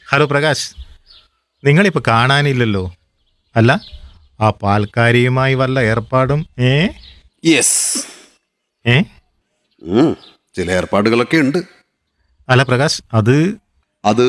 hello Prakash നിങ്ങളിപ്പോൾ കാണാനില്ലല്ലോ അല്ല ആ പാൽക്കാരിയുമായി വല്ല ഏർപ്പാടും ഏ യെസ് ഏ ചില ഏർപ്പാടുകളൊക്കെ ഉണ്ട് അല്ല പ്രകാശ് അത് അത്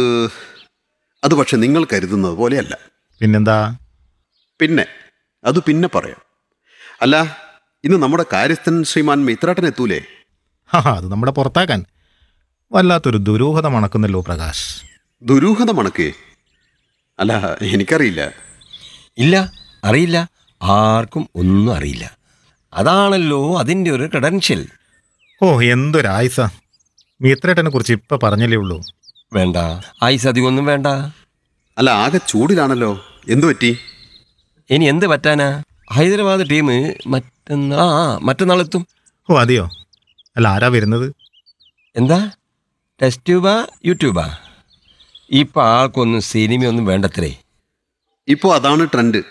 അത് പക്ഷെ നിങ്ങൾ കരുതുന്നത് പോലെയല്ല പിന്നെന്താ പിന്നെ അത് പിന്നെ പറയാം അല്ല ഇന്ന് നമ്മുടെ കാര്യസ്ഥൻ ശ്രീമാൻ മിത്രാട്ടൻ എത്തൂലേ ഹാ അത് നമ്മുടെ പുറത്താക്കാൻ വല്ലാത്തൊരു ദുരൂഹത മണക്കുന്നല്ലോ പ്രകാശ് ദുരൂഹത മണക്കേ അല്ല എനിക്കറിയില്ല ഇല്ല അറിയില്ല ആർക്കും ഒന്നും അറിയില്ല അതാണല്ലോ അതിൻ്റെ ഒരു ക്രെഡൻഷ്യൽ ഓ എന്തൊരായുസ മിത്രേട്ടനെ കുറിച്ച് ഇപ്പം പറഞ്ഞല്ലേ ഉള്ളൂ വേണ്ട ആയിസ് അധികമൊന്നും വേണ്ട അല്ല ആകെ ചൂടിലാണല്ലോ എന്തു പറ്റി ഇനി എന്ത് പറ്റാനാ ഹൈദരാബാദ് ടീം മറ്റന്നാ ആ മറ്റന്നാളെത്തും ഓ അതെയോ അല്ല ആരാ വരുന്നത് എന്താ ടെസ്റ്റ് ട്യൂബാ യൂട്യൂബാ ഇപ്പം ആൾക്കൊന്നും സിനിമയൊന്നും വേണ്ടത്രേ ഇപ്പോൾ അതാണ് ട്രെൻഡ്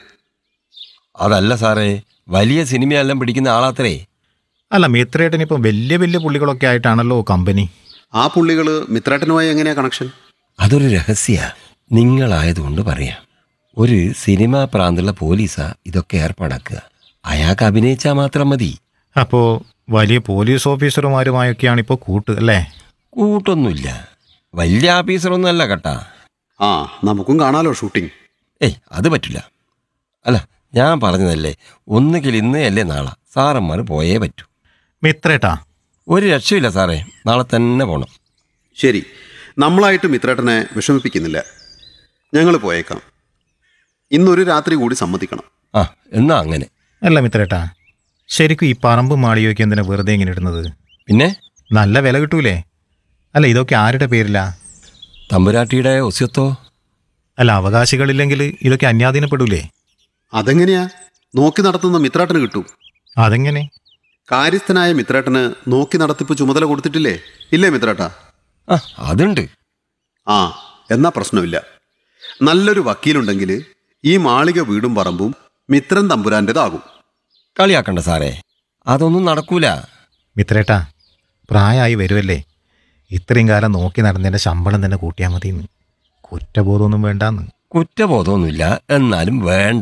അതല്ല സാറേ വലിയ സിനിമയെല്ലാം പിടിക്കുന്ന ആളാത്രേ അല്ല മിത്രേട്ടൻ ഇപ്പം വലിയ വലിയ പുള്ളികളൊക്കെ ആയിട്ടാണല്ലോ കമ്പനി ആ പുള്ളികൾ മിത്രാട്ടനുമായി എങ്ങനെയാ കണക്ഷൻ അതൊരു രഹസ്യ നിങ്ങളായതുകൊണ്ട് പറയാം ഒരു സിനിമാ പ്രാന്തുള്ള പോലീസാ ഇതൊക്കെ ഏർപ്പാടാക്കുക അയാൾക്ക് അഭിനയിച്ചാൽ മാത്രം മതി അപ്പോൾ വലിയ പോലീസ് ഓഫീസർമാരുമായൊക്കെയാണ് ഇപ്പോൾ കൂട്ട് അല്ലേ കൂട്ടൊന്നുമില്ല വലിയ ആഫീസറൊന്നും അല്ല കേട്ടാ ആ നമുക്കും കാണാലോ ഷൂട്ടിംഗ് ഏയ് അത് പറ്റില്ല അല്ല ഞാൻ പറഞ്ഞതല്ലേ ഒന്നുകിൽ ഇന്ന് അല്ലേ നാളെ സാറന്മാർ പോയേ പറ്റൂ മിത്രേട്ടാ ഒരു രക്ഷയില്ല സാറേ നാളെ തന്നെ പോകണം ശരി നമ്മളായിട്ട് മിത്രേട്ടനെ വിഷമിപ്പിക്കുന്നില്ല ഞങ്ങൾ പോയേക്കാം ഇന്നൊരു രാത്രി കൂടി സമ്മതിക്കണം ആ എന്നാ അങ്ങനെ അല്ല മിത്രേട്ടാ ശരിക്കും ഈ പറമ്പ് മാളിയൊക്കെ എന്തിനാ വെറുതെ ഇങ്ങനെ ഇടുന്നത് പിന്നെ നല്ല വില കിട്ടൂലേ അല്ല ഇതൊക്കെ ആരുടെ പേരിലാ തമ്പുരാട്ടിയുടെ ഒസ്യത്തോ അല്ല അവകാശികളില്ലെങ്കിൽ ഇതൊക്കെ അന്യാധീനപ്പെടൂലേ അതെങ്ങനെയാ നോക്കി നടത്തുന്ന മിത്രാട്ടന് കിട്ടും അതെങ്ങനെ കാര്യസ്ഥനായ മിത്രേട്ടന് നോക്കി നടത്തിപ്പ് ചുമതല കൊടുത്തിട്ടില്ലേ ഇല്ലേ മിത്രേട്ടാ ആ അതുണ്ട് ആ എന്നാ പ്രശ്നമില്ല നല്ലൊരു വക്കീലുണ്ടെങ്കിൽ ഈ മാളിക വീടും പറമ്പും മിത്രൻ തമ്പുരാൻ്റെതാകും കളിയാക്കണ്ട സാറേ അതൊന്നും നടക്കൂല മിത്രേട്ടാ പ്രായമായി വരുമല്ലേ ഇത്രയും കാലം നോക്കി നടന്നതിൻ്റെ ശമ്പളം തന്നെ കൂട്ടിയാൽ മതിയെന്ന് കുറ്റബോധമൊന്നും വേണ്ടാന്ന് കുറ്റബോധമൊന്നുമില്ല എന്നാലും വേണ്ട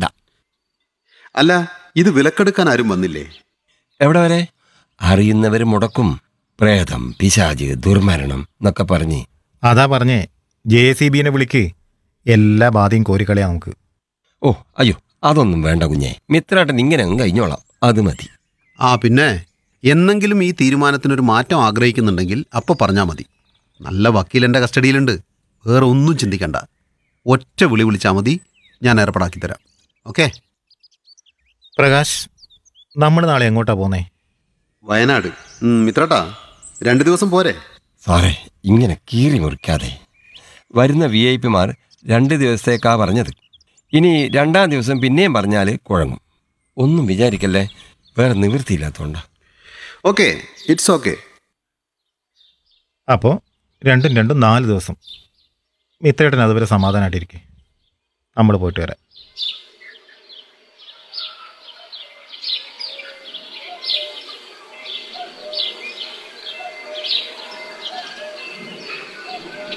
അല്ല ഇത് വിലക്കെടുക്കാൻ ആരും വന്നില്ലേ എവിടെ വരെ അറിയുന്നവർ മുടക്കും പ്രേതം പിശാജ് ദുർമരണം എന്നൊക്കെ പറഞ്ഞ് അതാ പറഞ്ഞേ ജെ സി ബിനെ വിളിക്ക് എല്ലാ ബാധയും കോരിക്കളയാ നമുക്ക് ഓ അയ്യോ അതൊന്നും വേണ്ട കുഞ്ഞെ മിത്രാട്ടൻ ഇങ്ങനെ അങ്ങ് കഴിഞ്ഞോളാം അത് മതി ആ പിന്നെ എന്നെങ്കിലും ഈ തീരുമാനത്തിനൊരു മാറ്റം ആഗ്രഹിക്കുന്നുണ്ടെങ്കിൽ അപ്പോൾ പറഞ്ഞാൽ മതി നല്ല വക്കീൽ എൻ്റെ കസ്റ്റഡിയിലുണ്ട് വേറെ ഒന്നും ചിന്തിക്കണ്ട ഒറ്റ വിളി വിളിച്ചാൽ മതി ഞാൻ ഏർപ്പാടാക്കി തരാം ഓക്കെ പ്രകാശ് നമ്മൾ നാളെ എങ്ങോട്ടാ പോന്നേ വയനാട് ഉം, മിത്രട്ടാ രണ്ട് ദിവസം പോരെ സാറേ ഇങ്ങനെ കീറി മുറിക്കാതെ വരുന്ന വി ഐ പിമാർ രണ്ട് ദിവസത്തേക്കാ പറഞ്ഞത് ഇനി രണ്ടാം ദിവസം പിന്നെയും പറഞ്ഞാൽ കുഴങ്ങും ഒന്നും വിചാരിക്കല്ലേ വേറെ നിവൃത്തിയില്ലാത്തതുകൊണ്ടാ ഓക്കെ ഇറ്റ്സ് ഓക്കെ അപ്പോൾ രണ്ടും രണ്ടും നാല് ദിവസം മിത്രേട്ടൻ അതുവരെ സമാധാനമായിട്ടിരിക്കെ നമ്മൾ പോയിട്ട് വരാം